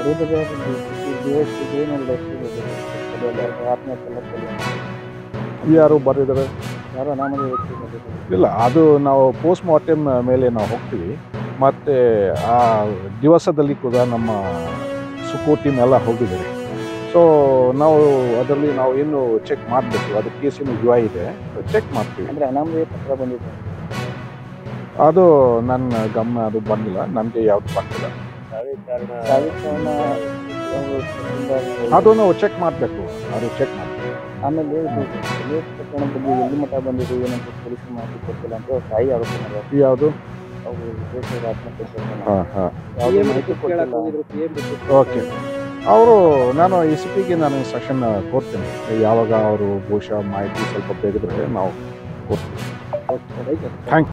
ಯಾರು ಬರೆದಿದ್ದಾರೆ ಯಾರೋ ಅನಾಮಧೇಯ ವ್ಯಕ್ತಿ ಬಂದಿದ್ದಾರೆ. ಇಲ್ಲ ಅದು ನಾವು ಪೋಸ್ಟ್ ಮಾರ್ಟಮ್ ಮೇಲೆ ನಾವು ಹೋಗ್ತೀವಿ ಮತ್ತು ಆ ದಿವಸದಲ್ಲಿ ಕೂಡ ನಮ್ಮ ಸುಕೋ ಟೀಮ್ ಎಲ್ಲ ಹೋಗಿದ್ದಾರೆ ಸೊ ನಾವು ಅದರಲ್ಲಿ ನಾವು ಏನು ಚೆಕ್ ಮಾಡಬೇಕು ಅದು ಕೇಸಿನ ಯುವ ಇದೆ ಚೆಕ್ ಮಾಡ್ತೀವಿ ಅಂದ್ರೆ ಅನಾಮಧೇಯ ಪತ್ರ ಬಂದಿದೆ ಅದು ನನ್ನ ಗಮನ ಅದು ಬಂದಿಲ್ಲ ನನಗೆ ಯಾವ್ದು ಬಂದಿಲ್ಲ ಸಾವಿನ ಕಾರಣ ಅವರು ತುಂಬಾ- ಅದು ನಾವು ಚೆಕ್ ಮಾಡಬೇಕು ಅದು ಚೆಕ್ ಮಾಡ್ತೀವಿ ಆಮೇಲೆ ಇದು ರೇಪ್ ಪ್ರಕರಣ ಬಗ್ಗೆ ಎಲ್ಲಿ ಮಠ ಬಂದಿದೆ ಏನಂತ ಪೊಲೀಸ್ ಮಾಹಿತಿ ಕೊಟ್ಟಿಲ್ಲ ಅಂತ ಅವ್ರ ತಾಯಿ ಆರೋಪ ಮಾಡ್ಯಾರ ಯಾವುದು ಅವರು ದೇಶದ ಆತ್ಮಹತ್ಯೆ ಪ್ರಕರಣ ಹಾಂ ಹಾಂ ಯಾವುದೇ ಮಾಹಿತಿ ಕೊಟ್ಟಿಲ್ಲ ಓಕೆ ಅವರು ನಾನು ಎ ಸಿ ಪಿಗೆ ನಾನು ಇನ್ಸ್ಟ್ರಕ್ಷನ್ ಕೊಡ್ತೇನೆ ಯಾವಾಗ ಅವರು ಬಹುಶಃ ಮಾಹಿತಿ ಸ್ವಲ್ಪ ಬೇಗದ್ರೆ ನಾವು ಕೊಡ್ತೀವಿ ಥ್ಯಾಂಕ್